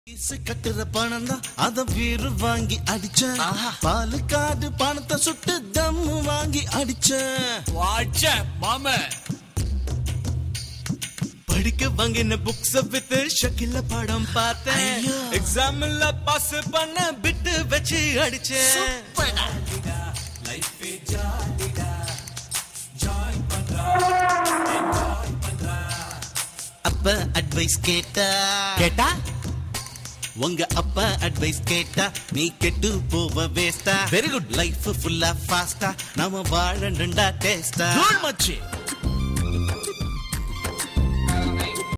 Piece கட்டுற பணம் தான் அத வீரு வாங்கி அடிச்சேன் பாலு காடு பணத்தை சுட்டு தம்மு வாங்கி அடிச்சேன் வாட்ச மாம படிக்க வாங்கின புக்ஸ் வித்து ஷக்கில படம் பார்த்தேன் ஐயோ. எக்ஸாம்ல பாஸ் பண்ண பிட்டு வச்சு அடிச்சேன் அப்ப அட்வைஸ் கேட்டா கேட்டா உங்க அப்பா அட்வைஸ் கேட்டா நீ கெட்டு போவ வேஸ்டா Very good. லைஃப் ஃபுல்லா ஃபாஸ்டா நாம வாழண்டா டேஸ்டா தூள் மச்சி